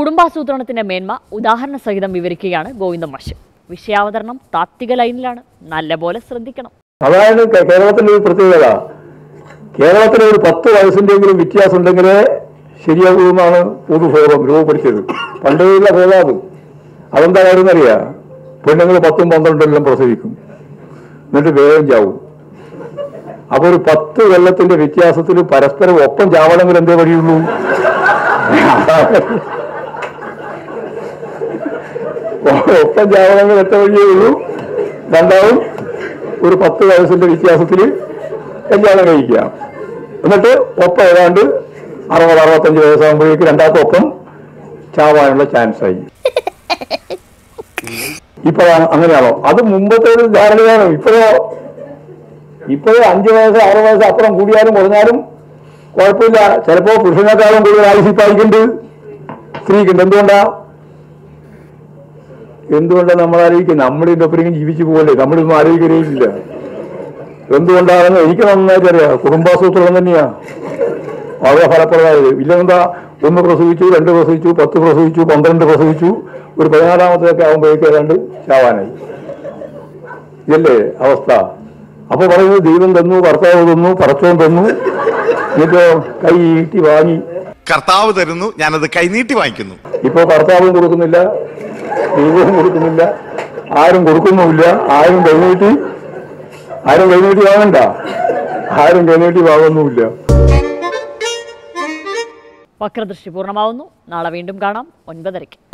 കുടുംബാസൂത്രണത്തിന്റെ മേന്മ ഉദാഹരണ സഹിതം വിവരിക്കുകയാണ് ഗോവിന്ദൻ മാഷ് വിഷയാവതരണം താത്വിക ലൈനിലാണ് നല്ലപോലെ ശ്രദ്ധിക്കണം അതാണ് കേ- കേരളത്തിന്റെ ഒരു പ്രത്യേകത കേരളത്തിലെ ഒരു പത്ത് വയസ്സിന്റെങ്കിലും വ്യത്യാസം ഉണ്ടെങ്കിലേ ശരിയാകുമെന്നാണ് പൊതുബോധം രൂപപ്പെടുത്തിയത് പണ്ടുള്ള ബോധാത് അതെന്താ കാര്യം അറിയാ പെണ്ണുങ്ങൾ പത്തും പന്ത്രണ്ടെല്ലാം പ്രസവിക്കും എന്നിട്ട് വേഗം ചാവും അപ്പൊ ഒരു പത്ത് കൊല്ലത്തിന്റെ വ്യത്യാസത്തിൽ പരസ്പരം ഒപ്പം ചാവണമെങ്കിൽ എന്തേ വഴിയുള്ളൂ ഒപ്പം ചാവണമെങ്കിൽ എത്ര വഴിയേ ഉള്ളൂ രണ്ടാവും ഒരു പത്ത് വയസ്സിന്റെ വ്യത്യാസത്തിൽ കല്യാണം കഴിക്കുക എന്നിട്ട് ഒപ്പം ഏതാണ്ട് അറുപത് അറുപത്തഞ്ച് വയസ്സാകുമ്പോഴേക്ക് രണ്ടാമത്തെ ഒപ്പം ചാവാനുള്ള ചാൻസ് ആയി ഇപ്പൊ അങ്ങനെയാണോ അത് മുമ്പത്തെ ഒരു ധാരണയാണ് ഇപ്പോഴോ ഇപ്പോഴും അഞ്ച് വയസ്സ് ആറ് വയസ്സ് അപ്പുറം കൂടിയാലും കുറഞ്ഞാലും കുഴപ്പമില്ല ചിലപ്പോ പുരുഷനേക്കാളും കൂടുതൽ ആയുസിപ്പായിക്കുണ്ട് സ്ത്രീക്കുണ്ട് എന്തുകൊണ്ടാ എന്തുകൊണ്ടാണ് നമ്മൾ ആലോചിക്കുന്നത് നമ്മുടെ ഒപ്പരെങ്കിലും ജീവിച്ചു പോകല്ലേ നമ്മളിതൊന്നും ആലോചിക്കുകയില്ല എന്തുകൊണ്ടാണെന്ന് എനിക്ക് നന്നായിട്ട് അറിയാം കുടുംബാസൂത്രണം തന്നെയാ വളരെ ഫലപ്രദമായത് ഇല്ലെന്താ ഒന്ന് പ്രസവിച്ചു രണ്ട് പ്രസവിച്ചു പത്ത് പ്രസവിച്ചു പന്ത്രണ്ട് പ്രസവിച്ചു ഒരു പതിനാലാമത്തെയൊക്കെ ആകുമ്പോഴേക്കും ഏതാണ്ട് ചാവാനായി ഇതല്ലേ അവസ്ഥ അപ്പൊ പറയുന്നത് ദൈവം തന്നു ഭർത്താവ് തന്നു പറച്ചോൻ തന്നു എന്നിട്ടോ കൈ ഈട്ടി വാങ്ങി കർത്താവ് തരുന്നു ഞാനത് കൈനീട്ടി വാങ്ങിക്കുന്നു ഇപ്പൊ ഭർത്താവും കൊടുക്കുന്നില്ല ദൈവവും കൊടുക്കുന്നില്ല ആരും കൊടുക്കുന്നുമില്ല ആരും കൈനീട്ടി ആരും കൈനീട്ടി വാങ്ങണ്ട ആരും കൈനീട്ടി വാങ്ങുന്നുമില്ല വക്രദൃഷ്ടി പൂർണ്ണമാവുന്നു നാളെ വീണ്ടും കാണാം ഒൻപതരയ്ക്ക്